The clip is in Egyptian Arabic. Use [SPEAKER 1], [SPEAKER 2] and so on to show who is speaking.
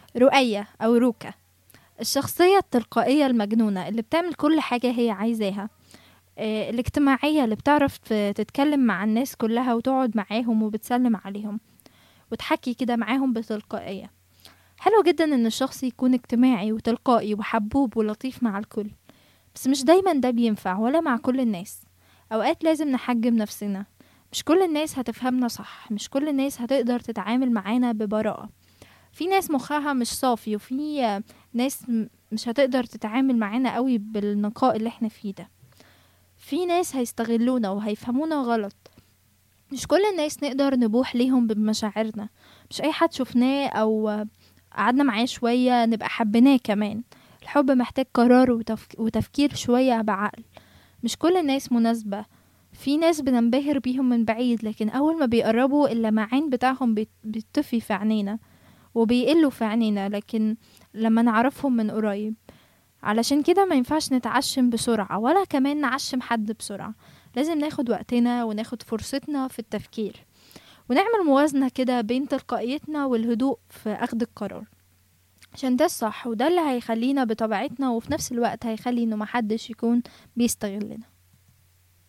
[SPEAKER 1] رؤية أو روكا الشخصية التلقائية المجنونة اللي بتعمل كل حاجة هي عايزاها آه، الاجتماعية اللي بتعرف ت- تتكلم مع الناس كلها وتقعد معاهم وبتسلم عليهم وتحكي كده معاهم بتلقائية حلو جدا ان الشخص يكون اجتماعي وتلقائي وحبوب ولطيف مع الكل بس مش دايما ده بينفع ولا مع كل الناس اوقات لازم نحجم نفسنا مش كل الناس هتفهمنا صح مش كل الناس هتقدر تتعامل معانا ببراءة في ناس مخها مش صافي وفي آه، ناس م- مش هتقدر تتعامل معانا قوي بالنقاء اللي احنا فيه ده في ناس هيستغلونا وهيفهمونا غلط مش كل الناس نقدر نبوح ليهم بمشاعرنا مش اي حد شفناه او آه، قعدنا معاه شوية نبقى حبيناه كمان الحب محتاج قرار وتفك... وتفكير شوية بعقل مش كل الناس مناسبة في ناس بننبهر بيهم من بعيد لكن أول ما بيقربوا اللمعان بتاعهم بيت- بيطفي في عينينا وبيقلوا في عينينا لكن لما نعرفهم من قريب علشان كده ما ينفعش نتعشم بسرعة ولا كمان نعشم حد بسرعة لازم ناخد وقتنا وناخد فرصتنا في التفكير ونعمل موازنة كده بين تلقائيتنا والهدوء في أخذ القرار عشان ده الصح وده اللي هيخلينا بطبيعتنا وفي نفس الوقت هيخلي انه محدش يكون بيستغلنا